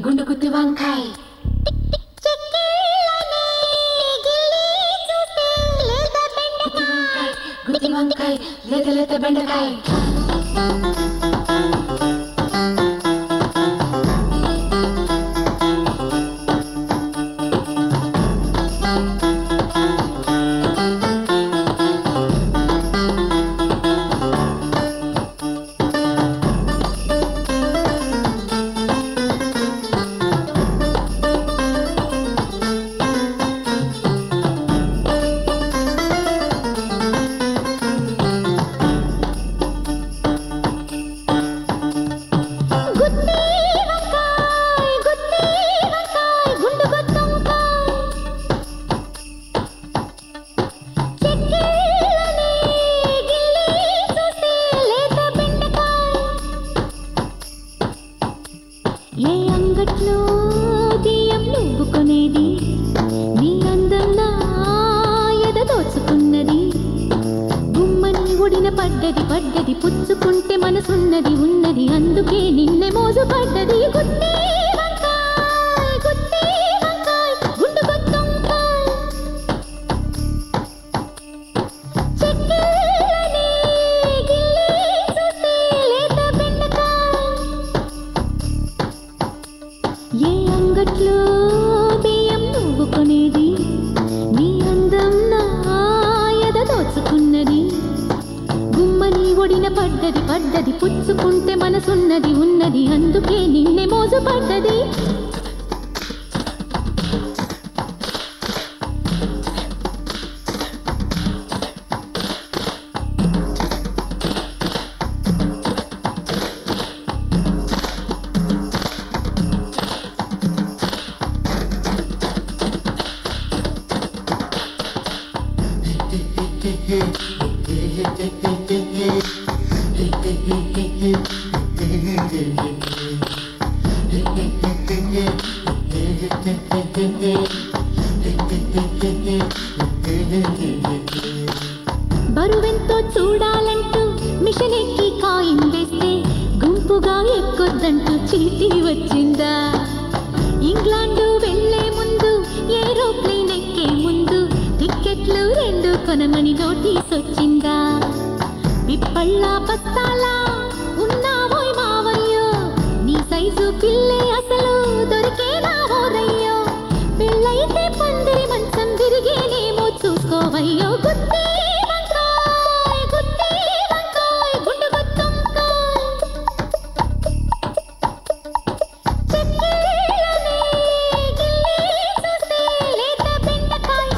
గుండు గుత్తి వంకాయ్ గుత్తి వంకాయ్ గుత్తి వంకాయ్ లేత లేత బెండకాయ్ ఏ అంగట్లో బియ్యం నువ్వు కొనేది నీ అందం నా ఎద దోచుకున్నది గుమ్మని ఒడిన పడ్డది పడ్డది పుచ్చుకుంటే మనసున్నది ఉన్నది అందుకే నిన్నె మోజు పడ్డది గుత్తి వంకాయ్, గుత్తి వంకాయ్, గుండు గుత్తొంకాయ్. చెక్కిళ్ళని గిల్లి చూస్తే లేత బెండకాయ్. ఏ అంగట్లో బియ్యం నువ్వు కొనేది నీ అందం నా ఎద దోచుకున్నది గుమ్మని ఒడిన పడ్డది పడ్డది పుచ్చుకుంటే మనసున్నది ఉన్నది అందుకే నిన్నె మోజు పడ్డది బరువెంతో చూడాలంటూ మిషన్ ఎక్కి కాయిన్ వేస్తే గుంపుగా ఎక్కొద్దంటూ చీటీ వచ్చిందా ఇంగ్లాండు వెళ్ళే ముందు ఏరోప్లేన్ ఎక్కే ముందు టిక్కెట్లు రెండు కొనమని నోటీస్ వచ్చిందా పిప్పళ్ళ బస్తాలా ఉన్నావోయ్ మావయ్యో నీ సైజు పిల్లే అసలు దొరికేనా ఓరయ్యో పెళ్ళైతే పందిరి మంచం తిరిగేనేమో చూసుకోవయ్యో గుత్తి వంకాయ్, గుత్తి వంకాయ్, గుండు గుత్తొంకాయ్. చెక్కిళ్ళని గిల్లి చూస్తే లేత బెండకాయ్.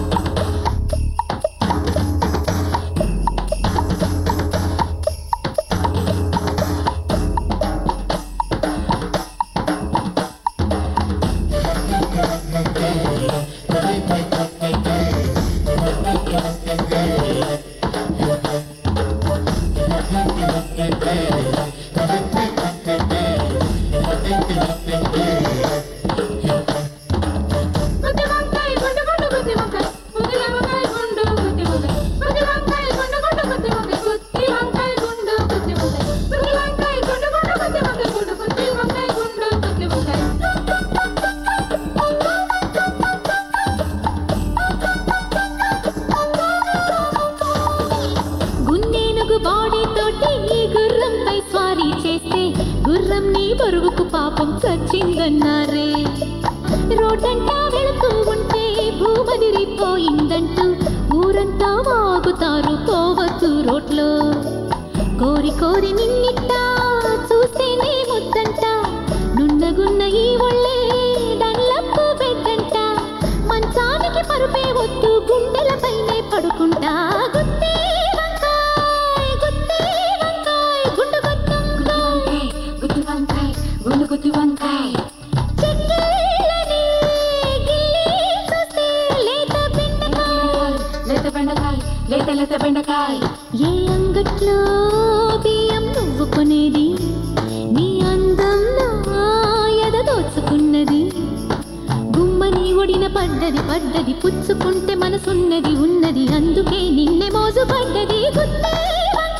గుత్తి వంకాయ్ గుండు గుండు గుత్తి వంకాయ్ గుత్తి వంకాయ్ గుండు గుత్తి వంకాయ్ గుత్తి వంకాయ్ గుండు గుత్తి వంకాయ్ గుత్తి వంకాయ్ గుండు గుత్తి వంకాయ్ గుత్తి వంకాయ్ గుండు గుండు గుత్తి వంకాయ్ గుండు గుత్తి వంకాయ్ గున్నేనుగు బాడీ తోటి ఈ గుర్రంపై స్వారీ చేస్తే గుర్రం నీ బరువుకు పాపం చచ్చిందన్నారే రోడ్డంటా వెళుతూ ఉంటే భూమదిరిపోయిందంటూ ఊరంతా వాగుతారు పోవచ్చు రోడ్లో కోరి కోరి నిన్నిట్టా చూస్తేనే ముద్దంట నున్నగున్న ఈ ఒళ్ళే డల్లప్పు బెడ్డంట మంచానికి పరుపే వద్దు గుండెలపైనే పడుకుంటా గుత్తి వంకాయ్, గుత్తి వంకాయ్, గుండు గుత్తొంకాయ్. గుత్తి వంకాయ్ గుండు గుత్తి వంకాయ్ చెక్కిళ్ళని గిల్లి చూస్తే లేత బెండకాయ్. లేత బెండకాయ్ లేత లేత బెండకాయ్ ఏ అంగట్లో బియ్యం నువ్వు కొనేది నీ అందం నా ఎద దోచుకున్నది గుమ్మని ఒడిన పడ్డది పడ్డది పుచ్చుకుంటే మనసున్నది ఉన్నది అందుకే నిన్నె మోజు పడ్డది గుత్తి వంకాయ్.